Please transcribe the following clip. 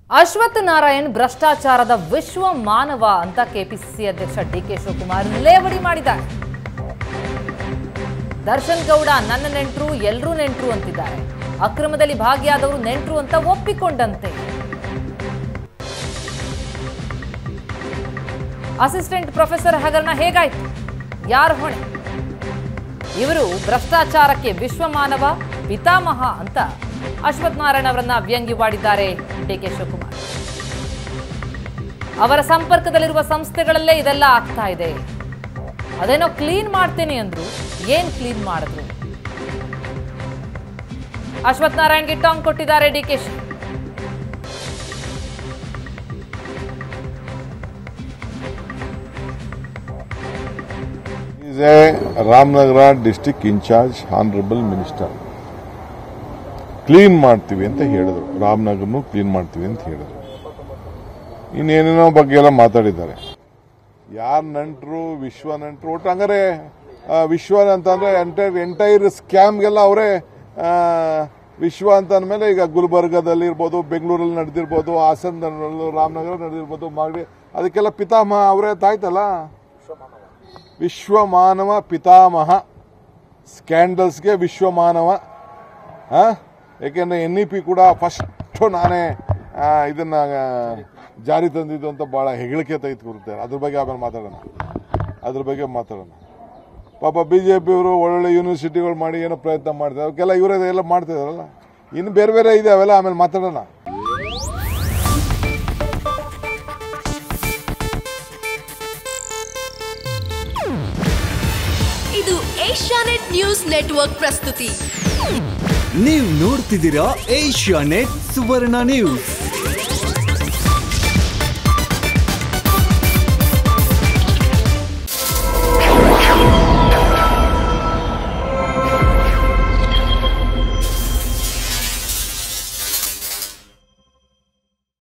ಅಶ್ವಥ್ ನಾರಾಯಣ್ ಭ್ರಷ್ಟಾಚಾರದ ವಿಶ್ವ ಮಾನವ ಅಂತ ಕೆಪಿಸಿಸಿ ಅಧ್ಯಕ್ಷ ಡಿ ಕೆ ಶಿವಕುಮಾರ್ ಲೇವಡಿ ಮಾಡಿದ್ದಾರೆ ದರ್ಶನ್ ಗೌಡ ನನ್ನ ನೆಂಟ್ರು ಎಲ್ರೂ ನೆಂಟ್ರು ಅಂತಿದ್ದಾರೆ ಅಕ್ರಮದಲ್ಲಿ ಭಾಗಿಯಾದವರು ನೆಂಟ್ರು ಅಂತ ಒಪ್ಪಿಕೊಂಡಂತೆ ಅಸಿಸ್ಟೆಂಟ್ ಪ್ರೊಫೆಸರ್ ಹಗರಣ ಹೇಗಾಯ್ತು ಯಾರ ಹೊಣೆ ಇವರು ಭ್ರಷ್ಟಾಚಾರಕ್ಕೆ ವಿಶ್ವಮಾನವ ಪಿತಾಮಹ ಅಂತ ಅಶ್ವಥ್ ನಾರಾಯಣ್ ಅವರನ್ನ ವ್ಯಂಗ್ಯವಾಡಿದ್ದಾರೆ ಡಿ ಕೆ ಶಿವಕುಮಾರ್ ಅವರ ಸಂಪರ್ಕದಲ್ಲಿರುವ ಸಂಸ್ಥೆಗಳಲ್ಲೇ ಇದೆಲ್ಲ ಆಗ್ತಾ ಇದೆ ಅದೇನೋ ಕ್ಲೀನ್ ಮಾಡ್ತೇನೆ ಅಂದ್ರು ಏನ್ ಕ್ಲೀನ್ ಮಾಡಿದ್ರು ಅಶ್ವಥ್ ನಾರಾಯಣ್ಗೆ ಟಾಂಗ್ ಕೊಟ್ಟಿದ್ದಾರೆ ಡಿ ಕೆ ಶಿ is a Ramanagara district incharge honourable minister clean ಮಾಡ್ತೀವಿ ಅಂತ ಹೇಳಿದ್ರು ರಾಮನಗರನು ಕ್ಲೀನ್ ಮಾಡ್ತೀವಿ ಅಂತ ಹೇಳಿದ್ರು ಇನ್ನೇನೇನೋ ಬಗ್ಗೆ ಎಲ್ಲ ಮಾತಾಡಿದ್ದಾರೆ ಯಾರ್ ನಂಟ್ರು ವಿಶ್ವ ನಂಟ್ರು ಒಟ್ಟು ಹಂಗಾರೆ ಆ, ವಿಶ್ವ ಅಂತಂದ್ರೆ ಎಂಟೈರ್ ಎಂಟೈರ್ ಸ್ಕ್ಯಾಮ್ಗೆಲ್ಲ ಅವರೇ ವಿಶ್ವ ಅಂತ ಅಂದಮೇಲೆ ಈಗ ಗುಲ್ಬರ್ಗದಲ್ಲಿ ಇರ್ಬೋದು ಬೆಂಗಳೂರಲ್ಲಿ ನಡೆದಿರ್ಬೋದು ಹಾಸನದಲ್ಲೂ ರಾಮನಗರ ನಡೆದಿರ್ಬೋದು ಮಾಗಡಿ ಅದಕ್ಕೆಲ್ಲ ಪಿತಾಮಹ ಅವರೇ ತಾಯ್ತಲ್ಲ ವಿಶ್ವಮಾನವ ಪಿತಾಮಹ ಸ್ಕ್ಯಾಂಡಲ್ಸ್ಗೆ ವಿಶ್ವಮಾನವ ಆ? ಯಾಕೆಂದ್ರೆ ಎನ್ ಇ ಪಿ ಕೂಡ ಫಸ್ಟ್ ನಾನೇ ಆ, ಇದನ್ನ ಆ, ಜಾರಿ ತಂದಿದ್ದು ಅಂತ ಬಹಳ ಹೆಗಳಿಕೆ ತೆಗೆದುಕೊಳ್ತಾರೆ ಅದ್ರ ಬಗ್ಗೆ ಆಮೇಲೆ ಮಾತಾಡೋಣ ಅದ್ರ ಬಗ್ಗೆ ಮಾತಾಡೋಣ ಪಾಪ ಬಿ ಜೆ ಪಿಯವರು ಒಳ್ಳೊಳ್ಳೆ ಯೂನಿವರ್ಸಿಟಿಗಳು ಮಾಡಿ ಏನೋ ಪ್ರಯತ್ನ ಮಾಡ್ತಾರೆ ಅವಕ್ಕೆಲ್ಲ ಇವರೇ ಎಲ್ಲ ಮಾಡ್ತಿದಾರಲ್ಲ ಇನ್ನು ಬೇರೆ ಬೇರೆ ಇದೆ ಅವೆಲ್ಲ ಆಮೇಲೆ ಮಾತಾಡೋಣ ಇದು ಏಷ್ಯಾನೆಟ್ ನ್ಯೂಸ್ ನೆಟ್ವರ್ಕ್ ಪ್ರಸ್ತುತಿ ನೀವು ನೋಡ್ತಿದ್ದೀರಾ ಏಷ್ಯಾ ನೆಟ್ ಸುವರ್ಣ ನ್ಯೂಸ್